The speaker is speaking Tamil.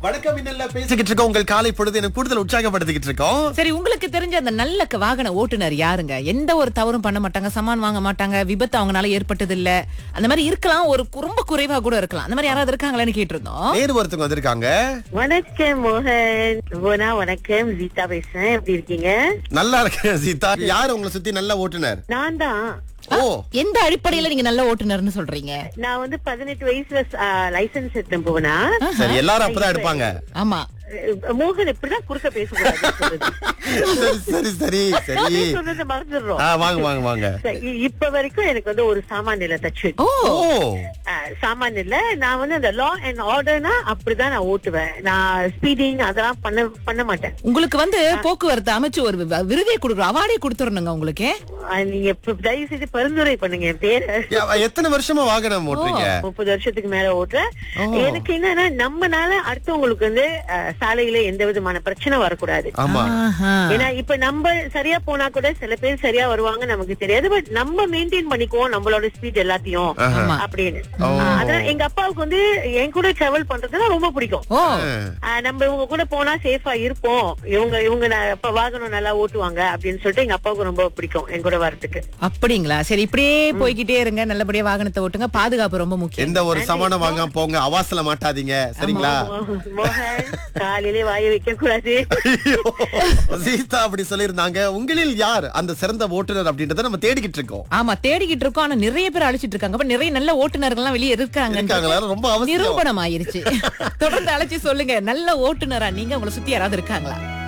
வணக்கம் இன்னல்ல பேசிக்கிட்டு இருக்கோம் உங்கள் காலை பொழுது எனக்கு கூடுதல் உற்சாகப்படுத்திக்கிட்டு இருக்கோம் சரி உங்களுக்கு தெரிஞ்ச அந்த நல்ல க- வாகன ஓட்டுநர் யாருங்க எந்த ஒரு தவறும் பண்ண மாட்டாங்க சமான் வாங்க மாட்டாங்க விபத்து அவங்கனால ஏற்பட்டது இல்ல அந்த மாதிரி இருக்கலாம் ஒரு கு- ரொம்ப குறைவா கூட இருக்கலாம் அந்த மாதிரி யாராவது இருக்காங்களான்னு கேட்டு இருந்தோம் நேரு ஒருத்தவங்க வந்திருக்காங்க வணக்கம் மோகன் போனா வணக்கம் ஜீதா பேசுறேன் எப்படி இருக்கீங்க நல்லா இருக்கு சீதா யார் உங்களை சுத்தி நல்ல ஓட்டுனர் நான் தான் ஓ எந்த அடிப்படையில நீங்க நல்ல ஓட்டுநர்னு சொல்றீங்க நான் வந்து பதினெட்டு வயசுல லைசன்ஸ் எடுத்தேன் போனா சரி எல்லாரும் அப்பதான் எடுப்பாங்க ஆமா மோகன் இப்படிதான் குறுக்க பேசக்கூடாது சொல்றது. சரி சரி சரி சரி சொல்றதை மறந்துடுறோம் ஆ, வாங்க வாங்க வாங்க சரி, இ- இப்ப வரைக்கும் எனக்கு வந்து ஒரு சாமான் இல்ல தச்சு ஓ ஓ சாமான் இல்ல நான் வந்து அந்த லா அண்ட் ஆர்டர்னா அப்படிதான் நான் ஓட்டுவேன் நான் ஸ்பீடிங் அதெல்லாம் பண்ண பண்ண மாட்டேன் உங்களுக்கு வந்து போக்குவரத்து அமைச்சு ஒரு வி- விருதே கொடுக்குறோம் அவார்டே கொடுத்துடணுங்க உங்களுக்கு ஆஹ் நீங்க இப்ப தயவு செய்து பரிந்துரை பண்ணுங்க என் பேரை யா- எத்தனை வருஷமா வாகனம் ஓட்டுறீங்க முப்பது வருஷத்துக்கு மேல ஓட்டுறேன் எனக்கு என்னன்னா நம்மனால அடுத்தவங்களுக்கு வந்து அஹ், சாலையில எந்த விதமான பிரச்சனை வரக்கூடாது ஆமா ஆஹா. ஏன்னா இப்ப நம்ம சரியா போனா கூட சில பேர் சரியா வருவாங்க நமக்கு தெரியாது பட் நம்ம மெயின்டைன் பண்ணிக்குவோம் நம்மளோட ஸ்பீட் எல்லாத்தையும் ஆமா. அப்படின்னு அஹ், அதனால எங்க அப்பாவுக்கு வந்து என் கூட டிராவல் பண்றதுன்னா ரொம்ப பிடிக்கும் ஓ அஹ், நம்ம இவங்க கூட போனா சேஃபா இருப்போம் இவங்க இவங்க ந- இப்ப வாகனம் நல்லா ஓட்டுவாங்க அப்படின்னு சொல்லிட்டு எங்க அப்பாவுக்கு ரொம்ப பிடிக்கும் என் கூட வரதுக்கு அப்படிங்களா சரி இப்படியே போய்கிட்டே இருங்க நல்லபடியா வாகனத்தை ஓட்டுங்க பாதுகாப்பு ரொம்ப முக்கியம் எந்த ஒரு சமானம் வாங்காம போங்க அவாசல மாட்டாதீங்க சரிங்களா மோகன் காலையிலே வாய வைக்க கூடாது ஐயோ, சீதா அப்படி சொல்லியிருந்தாங்க உங்களில் யார் அந்த சிறந்த ஓட்டுநர் அப்படின்றத நம்ம தேடிக்கிட்டு இருக்கோம் ஆமா தேடிக்கிட்டு இருக்கோம் ஆனா நிறைய பேர் அழைச்சிட்டு இருக்காங்க அப்ப நிறைய நல்ல ஓட்டுநர்கள்லாம் வெளியே இருக்காங்க இருக்காங்களா ரொம்ப அவசியம் நிரூபணம் ஆயிருச்சு தொடர்ந்து அழைச்சி சொல்லுங்க நல்ல ஓட்டுநரா நீங்க உங்களை சுத்தி யாராவது இருக்காங்களா